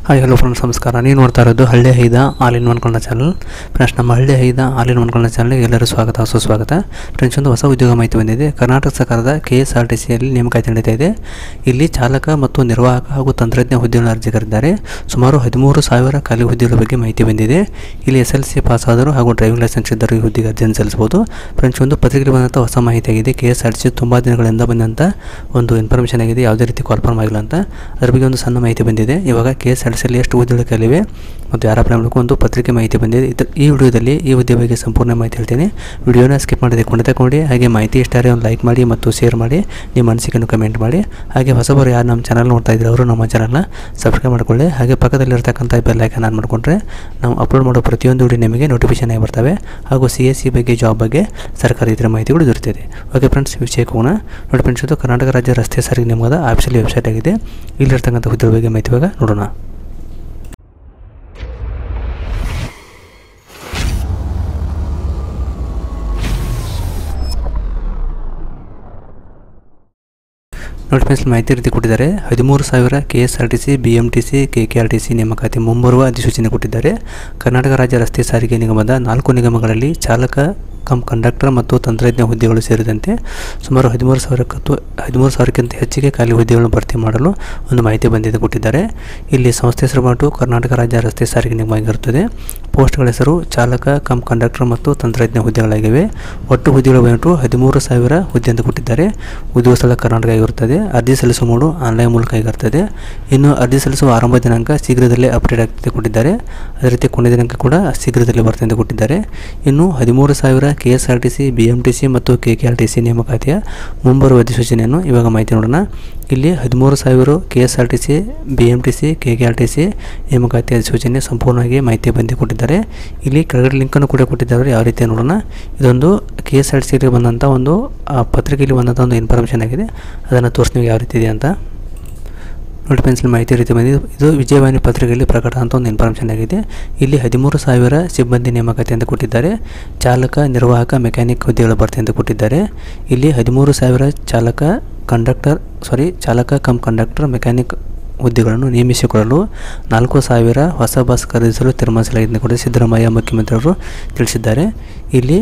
hi hello friends ನಮಸ್ಕಾರ ನೀವು ನೋಡ್ತಾ ಇರೋದು Halli Haida all in one Kannada channel friends ನಮ್ಮ Halli Haida all in one Kannada ಚಾನಲ್ಗೆ ಎಲ್ಲರೂ ಸ್ವಾಗತ ಸುಸ್ವಾಗತ ಫ್ರೆಂಡ್ಸ್ ಒಂದು ಹೊಸ ಉದ್ಯೋಗ ಮಾಹಿತಿ ಬಂದಿದೆ ಕರ್ನಾಟಕ ಸರ್ಕಾರದ ಕೆ ಎಸ್ ಆರ್ ಟಿ ಸಿಯಲ್ಲಿ ನೇಮಕಾತಿ ನಡೀತಾ ಇದೆ ಇಲ್ಲಿ ಚಾಲಕ ಮತ್ತು ನಿರ್ವಾಹಕ ಹಾಗೂ ತಂತ್ರಜ್ಞ ಹುದ್ದೆಗಳನ್ನು ಅರ್ಜಿ ಕರೆದಿದ್ದಾರೆ ಸುಮಾರು ಹದಿಮೂರು ಸಾವಿರ ಖಾಲಿ ಹುದ್ದೆಗಳ ಬಗ್ಗೆ ಮಾಹಿತಿ ಬಂದಿದೆ ಇಲ್ಲಿ ಎಸ್ ಎಲ್ ಸಿ ಪಾಸ್ ಆದರೂ ಹಾಗೂ ಡ್ರೈವಿಂಗ್ ಲೈಸೆನ್ಸ್ ಇದ್ದರೂ ಈ ಹುದ್ದೆಗೆ ಅರ್ಜಿಯನ್ನು ಸಲ್ಲಿಸಬಹುದು ಫ್ರೆಂಡ್ಸ್ ಒಂದು ಪತ್ರಿಕೆಯಲ್ಲಿ ಬಂದಂಥ ಹೊಸ ಮಾಹಿತಿ ಆಗಿದೆ K S R T C ತುಂಬ ದಿನಗಳಿಂದ ಬಂದಂಥ ಒಂದು ಇನ್ಫಾರ್ಮೇಷನ್ ಆಗಿದೆ ಯಾವುದೇ ರೀತಿ ಕಾಲ್ಫಾರ್ಮ್ ಆಗಿಲ್ಲ ಅಂತ ಅದ್ರ ಬಗ್ಗೆ ಒಂದು ಸಣ್ಣ ಮಾಹಿತಿ ಬಂದಿದೆ ಇವಾಗ ಕೆ ಎಸ್ ಆರ್ ಟಿ ಸಿಯಲ್ಲಿ ಎಷ್ಟು ಹುದ್ದೆಗಳು ಖಾಲಿವೆ ಮತ್ತು ಯಾರ ಅಪ್ಲೈ ಮಾಡಬೇಕು ಒಂದು ಪತ್ರಿಕೆ ಮಾಹಿತಿ ಬಂದಿದೆ ಇದ್ರ ಈ ವಿಡಿಯೋದಲ್ಲಿ ಈ ಹುದ್ದೆ ಬಗ್ಗೆ ಸಂಪೂರ್ಣ ಮಾಹಿತಿ ಹೇಳ್ತೀನಿ ವಿಡಿಯೋನ ಸ್ಕಿಪ್ ಮಾಡಿದೆ ಕೊಂಡ ಕೊಡಿ ಹಾಗೆ ಮಾಹಿತಿ ಇಷ್ಟಾರೆ ಒಂದು ಲೈಕ್ ಮಾಡಿ ಮತ್ತು ಶೇರ್ ಮಾಡಿ ನಿಮ್ಮ ಅನಿಸಿಕೆಯನ್ನು ಕಮೆಂಟ್ ಮಾಡಿ ಹಾಗೆ ಹೊಸಬರು ಯಾರು ನಮ್ಮ ಚಾನಲ್ ನೋಡ್ತಾ ಇದ್ದಾರೆ ಅವರು ನಮ್ಮ ಚಾನಲ್ನ ಸಬ್ಸ್ಕ್ರೈಬ್ ಮಾಡ್ಕೊಳ್ಳಿ ಹಾಗೆ ಪಕ್ಕದಲ್ಲಿರ್ತಕ್ಕಂಥ ಬೆಲ್ ಐಕನ್ ಆನ್ ಮಾಡಿಕೊಂಡ್ರೆ ನಾವು ಅಪ್ಲೋಡ್ ಮಾಡೋ ಪ್ರತಿಯೊಂದು ವಿಡಿಯೋ ನಿಮಗೆ ನೋಟಿಫಿಕೇಶನ್ ಆಗಿ ಬರ್ತವೆ ಹಾಗೂ ಸಿ ಎಸ್ ಸಿ ಬಗ್ಗೆ ಜಾಬ್ ಬಗ್ಗೆ ಸರ್ಕಾರಿ ಇತರ ಮಾಹಿತಿಗಳು ದೊರೆತಿದೆ ಓಕೆ ಫ್ರೆಂಡ್ಸ್ ವಿಷಯಕ್ಕೆ ಹೋಗೋಣ ನೋಡಿ ಫ್ರೆಂಡ್ಸ್ ಇದು ಕರ್ನಾಟಕ ರಾಜ್ಯ ರಸ್ತೆ ಸಾರಿಗೆ ನಿಯಮದ ಆಫೀಷಿಯಲ್ ವೆಬ್ಸೈಟ್ ಆಗಿದೆ ಇಲ್ಲಿರ್ತಕ್ಕಂಥ ಹುದ್ದೆ ಬಗ್ಗೆ ಮಾಹಿತಿ ಇವಾಗ ನೋಡೋಣ ನೋಡಿ ಫ್ರೆಂಡ್ಸ್ ಮಾಹಿತಿ ರೀತಿ ಕೊಟ್ಟಿದ್ದಾರೆ ಹದಿಮೂರು ಸಾವಿರ K S R T C B M T C K K R T C ನೇಮಕಾತಿ ಮುಂಬರುವ ಅಧಿಸೂಚನೆ ಕೊಟ್ಟಿದ್ದಾರೆ ಕರ್ನಾಟಕ ರಾಜ್ಯ ರಸ್ತೆ ಸಾರಿಗೆ ನಿಗಮದ ನಾಲ್ಕು ನಿಗಮಗಳಲ್ಲಿ ಚಾಲಕ ಕಮ್ ಕಂಡಕ್ಟರ್ ಮತ್ತು ತಂತ್ರಜ್ಞ ಹುದ್ದೆಗಳು ಸೇರಿದಂತೆ ಸುಮಾರು ಹದಿಮೂರು ಸಾವಿರಕ್ಕತ್ತು ಹದಿಮೂರು ಸಾವಿರಕ್ಕಿಂತ ಹೆಚ್ಚಿಗೆ ಖಾಲಿ ಹುದ್ದೆಗಳನ್ನು ಭರ್ತಿ ಮಾಡಲು ಒಂದು ಮಾಹಿತಿ ಬಂದಿದೆ ಕೊಟ್ಟಿದ್ದಾರೆ ಇಲ್ಲಿ ಸಂಸ್ಥೆ ಹೆಸರು ಬಂದು ಕರ್ನಾಟಕ ರಾಜ್ಯ ರಸ್ತೆ ಸಾರಿಗೆ ನಿಗಮ ಆಗಿರುತ್ತದೆ ಪೋಸ್ಟ್ಗಳ ಹೆಸರು ಚಾಲಕ ಕಮ್ ಕಂಡಕ್ಟರ್ ಮತ್ತು ತಂತ್ರಜ್ಞ ಹುದ್ದೆಗಳಾಗಿವೆ ಒಟ್ಟು ಹುದ್ದೆಗಳು ಬಂದು ಹದಿಮೂರು ಸಾವಿರ ಹುದ್ದೆ ಅಂತ ಕೊಟ್ಟಿದ್ದಾರೆ ಉದ್ಯೋಗ ಸ್ಥಳ ಕರ್ನಾಟಕ ಆಗಿರುತ್ತದೆ ಅರ್ಜಿ ಸಲ್ಲಿಸುವ ಮೂಡು ಆನ್ಲೈನ್ ಮೂಲಕ ಆಗಿರುತ್ತದೆ ಇನ್ನು ಅರ್ಜಿ ಸಲ್ಲಿಸುವ ಆರಂಭ ದಿನಾಂಕ ಶೀಘ್ರದಲ್ಲೇ ಅಪ್ಡೇಟ್ ಆಗ್ತದೆ ಕೊಟ್ಟಿದ್ದಾರೆ ಅದೇ ರೀತಿ ಕೊನೆಯ ದಿನಾಂಕ ಕೂಡ ಶೀಘ್ರದಲ್ಲೇ ಬರ್ತದೆ ಅಂತ ಕೊಟ್ಟಿದ್ದಾರೆ ಇನ್ನು ಹದಿಮೂರು ಸಾವಿರ K S R T C B M T C ಮತ್ತು K K R T C ನೇಮಕಾತಿಯ ಮುಂಬರುವ ಅಧಿಸೂಚನೆಯನ್ನು ಇವಾಗ ಮಾಹಿತಿ ನೋಡೋಣ ಇಲ್ಲಿ ಹದಿಮೂರು ಸಾವಿರ K S R T C B M T C K K R T C ನೇಮಕಾತಿ ಅಧಿಸೂಚನೆ ಸಂಪೂರ್ಣವಾಗಿ ಮಾಹಿತಿ ಬಂದು ಕೊಟ್ಟಿದ್ದಾರೆ ಇಲ್ಲಿ ಕೆಳಗಡೆ ಲಿಂಕನ್ನು ಕೂಡ ಕೊಟ್ಟಿದ್ದಾರೆ ಯಾವ ರೀತಿ ನೋಡೋಣ ಇದೊಂದು ಕೆ ಎಸ್ ಆರ್ ಟಿ ಸಿಗೆ ಬಂದಂಥ ಒಂದು ಆ ಪತ್ರಿಕೆಯಲ್ಲಿ ಬಂದಂಥ ಒಂದು ಇನ್ಫಾರ್ಮೇಷನ್ ಆಗಿದೆ ಅದನ್ನು ತೋರಿಸ್ತೀವಿ ಯಾವ ರೀತಿ ಇದೆ ಅಂತ ನೋಡಿ ಪೆನ್ಸಿಲ್ ಮಾಹಿತಿ ರೀತಿ ಬಂದಿದೆ ಇದು ವಿಜಯವಾಣಿ ಪತ್ರಿಕೆಯಲ್ಲಿ ಪ್ರಕಟ ಅಂತ ಒಂದು ಇನ್ಫಾರ್ಮೇಷನ್ ಆಗಿದೆ ಇಲ್ಲಿ ಹದಿಮೂರು ಸಾವಿರ ಸಿಬ್ಬಂದಿ ನೇಮಕಾತಿ ಅಂತ ಕೊಟ್ಟಿದ್ದಾರೆ ಚಾಲಕ ನಿರ್ವಾಹಕ ಮೆಕ್ಯಾನಿಕ್ ಹುದ್ದೆಗಳು ಭರ್ತಿ ಅಂತ ಕೊಟ್ಟಿದ್ದಾರೆ ಇಲ್ಲಿ ಹದಿಮೂರು ಸಾವಿರ ಚಾಲಕ ಕಂಡಕ್ಟರ್ ಸಾರಿ ಚಾಲಕ ಕಮ್ ಕಂಡಕ್ಟರ್ ಮೆಕ್ಯಾನಿಕ್ ಹುದ್ದೆಗಳನ್ನು ನೇಮಿಸಿಕೊಳ್ಳಲು ನಾಲ್ಕು ಸಾವಿರ ಹೊಸ ಬಸ್ ಖರೀದಿಸಲು ತೀರ್ಮಾನಿಸಲಾಗಿದೆ ಕೂಡ ಸಿದ್ದರಾಮಯ್ಯ ಮುಖ್ಯಮಂತ್ರಿಯವರು ತಿಳಿಸಿದ್ದಾರೆ ಇಲ್ಲಿ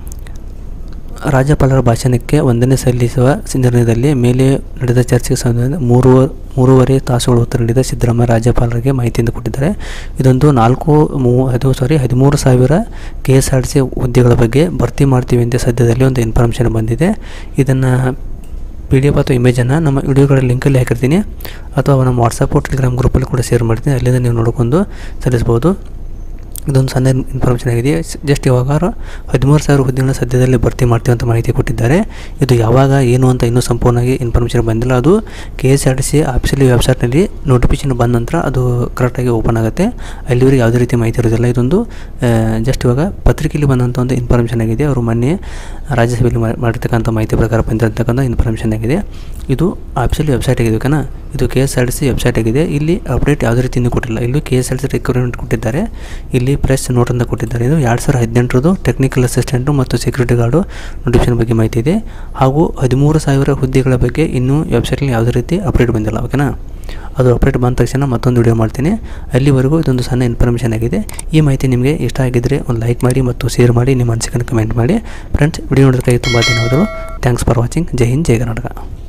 ರಾಜ್ಯಪಾಲರ ಭಾಷಣಕ್ಕೆ ವಂದನೆ ಸಲ್ಲಿಸುವ ನಿರ್ಣಯದಲ್ಲಿ ಮೇಲೆ ನಡೆದ ಚರ್ಚೆಗೆ ಸಂಬಂಧ ಮೂರು ಮೂರುವರೆ ತಾಸುಗಳ ಉತ್ತರ ನೀಡಿದ ಸಿದ್ದರಾಮಯ್ಯ ರಾಜ್ಯಪಾಲರಿಗೆ ಮಾಹಿತಿಯಿಂದ ಕೊಟ್ಟಿದ್ದಾರೆ ಇದೊಂದು ನಾಲ್ಕು ಮೂ ಅದು ಸಾರಿ ಹದಿಮೂರು ಸಾವಿರ K S R T C ಹುದ್ದೆಗಳ ಬಗ್ಗೆ ಭರ್ತಿ ಮಾಡ್ತೀವಿ ಅಂತ ಸದ್ಯದಲ್ಲಿ ಒಂದು ಇನ್ಫಾರ್ಮೇಷನ್ ಬಂದಿದೆ ಇದನ್ನು ಪಿ ಡಿ ಎಫ್ ಅಥವಾ ಇಮೇಜನ್ನು ನಮ್ಮ ವಿಡಿಯೋಗಳ ಲಿಂಕಲ್ಲಿ ಹಾಕಿರ್ತೀನಿ ಅಥವಾ ನಮ್ಮ ವಾಟ್ಸಪ್ಪು ಟೆಲಿಗ್ರಾಮ್ ಗ್ರೂಪಲ್ಲಿ ಕೂಡ ಶೇರ್ ಮಾಡ್ತೀನಿ ಅಲ್ಲಿಂದ ನೀವು ನೋಡ್ಕೊಂಡು ಸಲ್ಲಿಸ್ಬೋದು ಇದೊಂದು ಸಣ್ಣ ಇನ್ಫಾರ್ಮೇಷನ್ ಆಗಿದೆ ಜಸ್ಟ್ ಇವಾಗ ಹದಿಮೂರು ಸಾವಿರ ಹುದ್ದೆಗಳನ್ನ ಸದ್ಯದಲ್ಲಿ ಭರ್ತಿ ಮಾಡ್ತೀವಿ ಅಂತ ಮಾಹಿತಿ ಕೊಟ್ಟಿದ್ದಾರೆ ಇದು ಯಾವಾಗ ಏನು ಅಂತ ಇನ್ನೂ ಸಂಪೂರ್ಣವಾಗಿ ಇನ್ಫಾರ್ಮೇಷನ್ ಬಂದಿಲ್ಲ ಅದು K S R T C ಆಫೀಸಲ್ಲಿ ವೆಬ್ಸೈಟ್ನಲ್ಲಿ ನೋಟಿಫಿಕೇಶನ್ ಬಂದ ನಂತರ ಅದು ಕರೆಕ್ಟಾಗಿ ಓಪನ್ ಆಗುತ್ತೆ ಅಲ್ಲಿವರೆಗೆ ಯಾವುದೇ ರೀತಿ ಮಾಹಿತಿ ಇರೋದಿಲ್ಲ ಇದೊಂದು ಜಸ್ಟ್ ಇವಾಗ ಪತ್ರಿಕೆಯಲ್ಲಿ ಬಂದಂಥ ಒಂದು ಇನ್ಫಾರ್ಮೇಷನ್ ಆಗಿದೆ ಅವರು ಮೊನ್ನೆ ರಾಜ್ಯಸಭೆಯಲ್ಲಿ ಮಾಡಿರ್ತಕ್ಕಂಥ ಮಾಹಿತಿ ಪ್ರಕಾರ ಬಂದಿರತಕ್ಕಂಥ ಇನ್ಫಾರ್ಮೇಷನ್ ಆಗಿದೆ ಇದು ಆಫೀಸಲ್ಲಿ ವೆಬ್ಸೈಟ್ ಆಗಿದೆ ಓಕೆನಾ ಇದು K S R T C website ಆಗಿದೆ ಇಲ್ಲಿ ಅಪ್ಡೇಟ್ ಯಾವುದೇ ರೀತಿ ಇನ್ನೂ ಕೊಟ್ಟಿಲ್ಲ ಇಲ್ಲಿ K S R T C recruitment ಕೊಟ್ಟಿದ್ದಾರೆ ಇಲ್ಲಿ ಪ್ರೆಸ್ ನೋಟ್ ಅಂತ ಕೊಟ್ಟಿದ್ದಾರೆ ಇದು ಎರಡು ಸಾವಿರದ ಹದಿನೆಂಟರದು ಟೆಕ್ನಿಕಲ್ ಅಸಿಸ್ಟೆಂಟು ಮತ್ತು ಸೆಕ್ಯೂರಿಟಿ ಗಾರ್ಡು ನೋಟಿಫಿಕೇಶನ್ ಬಗ್ಗೆ ಮಾಹಿತಿ ಇದೆ ಹಾಗೂ ಹದಿಮೂರು ಸಾವಿರ ಹುದ್ದೆಗಳ ಬಗ್ಗೆ ಇನ್ನೂ ವೆಬ್ಸೈಟಲ್ಲಿ ಯಾವುದೇ ರೀತಿ ಅಪ್ಡೇಟ್ ಬಂದಿಲ್ಲ ಓಕೆನಾ ಅದು ಅಪ್ಡೇಟ್ ಬಂದ ತಕ್ಷಣ ಮತ್ತೊಂದು ವಿಡಿಯೋ ಮಾಡ್ತೀನಿ ಅಲ್ಲಿವರೆಗೂ ಇದೊಂದು ಸಣ್ಣ ಇನ್ಫಾರ್ಮೇಷನ್ ಆಗಿದೆ ಈ ಮಾಹಿತಿ ನಿಮಗೆ ಇಷ್ಟ ಆಗಿದ್ದರೆ ಒಂದು ಲೈಕ್ ಮಾಡಿ ಮತ್ತು ಶೇರ್ ಮಾಡಿ ನಿಮ್ಮ ಅನಿಸಿಕೆಯನ್ನು ಕಮೆಂಟ್ ಮಾಡಿ ಫ್ರೆಂಡ್ಸ್ ವಿಡಿಯೋ ನೋಡೋದಕ್ಕಾಗಿ ತುಂಬ ಧನ್ಯವಾದಗಳು ಥ್ಯಾಂಕ್ಸ್ ಫಾರ್ ವಾಚಿಂಗ್ ಜೈ ಹಿಂದ್ ಜೈ ಕರ್ನಾಟಕ